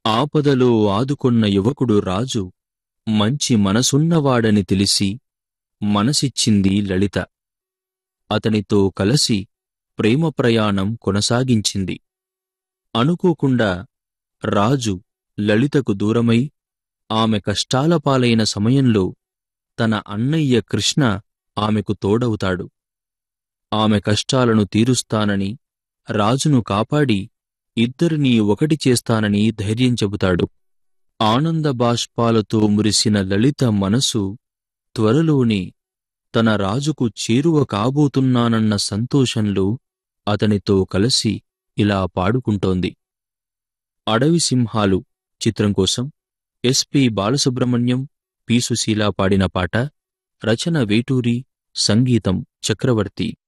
ఆపదలో ఆదుకొన్న యువకుడు రాజు మంచి మనసున్నవాడని తెలిసి మనసిచ్చింది లలిత అతనితో కలసి ప్రేమ ప్రయాణం కొనసాగించింది అనుకోకుండా రాజు లలితకు దూరమై ఆమె కష్టాల పాలైన సమయంలో తన అన్నయ్య కృష్ణ ఆమెకు తోడవుతాడు ఆమె కష్టాలను తీరుస్తానని రాజును కాపాడి ఇద్దరినీ ఒకటి చేస్తానని ధైర్యం చెబుతాడు ఆనంద బాష్పాలతో మురిసిన లలిత మనసు త్వరలోనే తన రాజుకు చేరువ కాబోతున్నానన్న సంతోషంలో అతనితో కలిసి ఇలా పాడుకుంటోంది అడవి సింహాలు చిత్రం కోసం ఎస్పి బాలసుబ్రహ్మణ్యం పి సుశీల పాడిన పాట రచన వేటూరి సంగీతం చక్రవర్తి